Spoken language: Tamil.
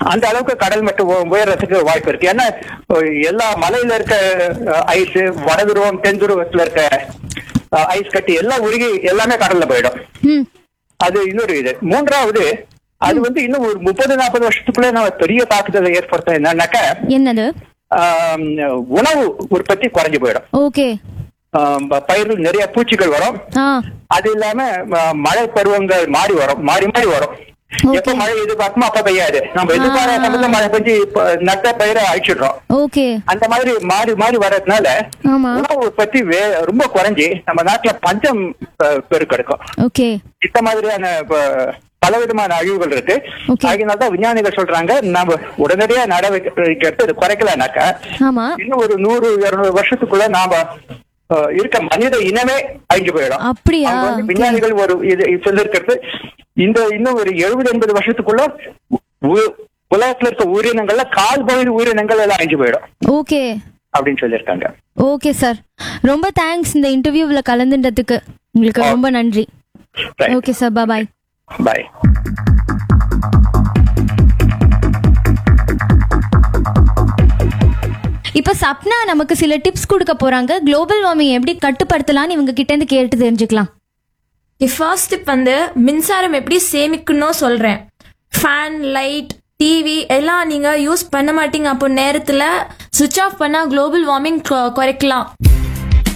அந்த அளவுக்கு கடல் மட்டம் உ- உயர்றதுக்கு வாய்ப்பு இருக்கு ஏன்னா அஹ், எல்லா மலையில இருக்க ஐஸ் வடதுருவம் தென் துருவத்துல இருக்க ஐஸ் கட்டி எல்லாம் உருகி எல்லாமே கடல்ல போயிடும் ம் அது இன்னொரு இது மூன்றாவது அது வந்து இன்னும் ஒரு முப்பது நாற்பது வருஷத்துக்குள்ள நம்ம பெரிய தாக்குதலை ஏற்படுத்த என்னன்னாக்க என்னது ஆம், உணவு உற்பத்தி குறைஞ்சு போயிடும் ஓகே ஆம், பயிர்கள் நிறைய பூச்சிகள் வரும் ஆ அது இல்லாம ம- மழை பருவங்கள் மாறி வரும் மாறி மாறி வரும் Okay. எப்ப மழை எதிர்பார்க்குமோ அப்ப பெய்யாது நம்ம எதிர்பாராத சமயத்துல மழை பெஞ்சு இப்ப நட்ட பயிரை அழிச்சிடுறோம் ஓகே அந்த மாதிரி மாறி மாறி வர்றதுனால ஆமா உணவு உற்பத்தி வே- ரொம்ப குறைஞ்சி நம்ம நாட்டுல பஞ்சம் அஹ், பெருக்கெடுக்கும் ஓகே இந்த மாதிரியான இப்ப, பலவிதமான அழிவுகள் இருக்கு Okay. அதனால தான் விஞ்ஞானிகள் சொல்றாங்க நம்ம உடனடியா நடவடிக்கை எடுத்து இது குறைக்கலனாக்கா ஆமா இன்னும் ஒரு நூறு இருநூறு வருஷத்துக்குள்ள நாம அஹ், இருக்க மனித இனமே அழிஞ்சு போயிடும் அப்படியா? அவங்க வந்து விஞ்ஞானிகள் ஒரு இது சொல்லிருக்கிறது இந்த இன்னும் ஒரு எழுபது எண்பது வருஷத்துக்குள்ள உ- உலகத்துல இருக்க உயிரினங்கள்ல கால் பகுதி உயிரினங்கள் எல்லாம் அழிஞ்சு போயிடும் ஓகே அப்படின்னு சொல்லியிருக்காங்க ஓகே சார் ரொம்ப தேங்க்ஸ் இந்த இன்டர்வியூவில் கலந்துன்றதுக்கு உங்களுக்கு ரொம்ப நன்றி ஓகே சார் பாய் பாய் இப்போ சப்னா நமக்கு சில டிப்ஸ் கொடுக்க போறாங்க குளோபல் வார்மிங் எப்படி கட்டுப்படுத்தலாம்னு இவங்க கிட்ட இருந்து கேட்டு தெரிஞ்சுக்கலாம் ஃபர்ஸ்ட் டிப் வந்து மின்சாரம் எப்படி சேமிக்கணும் சொல்றேன் ஃபேன் லைட் டிவி எல்லாம் நீங்க யூஸ் பண்ண மாட்டீங்க அப்போ நேரத்துல சுவிட்ச் ஆஃப் பண்ணா குளோபல் வார்மிங் குறைக்கலாம்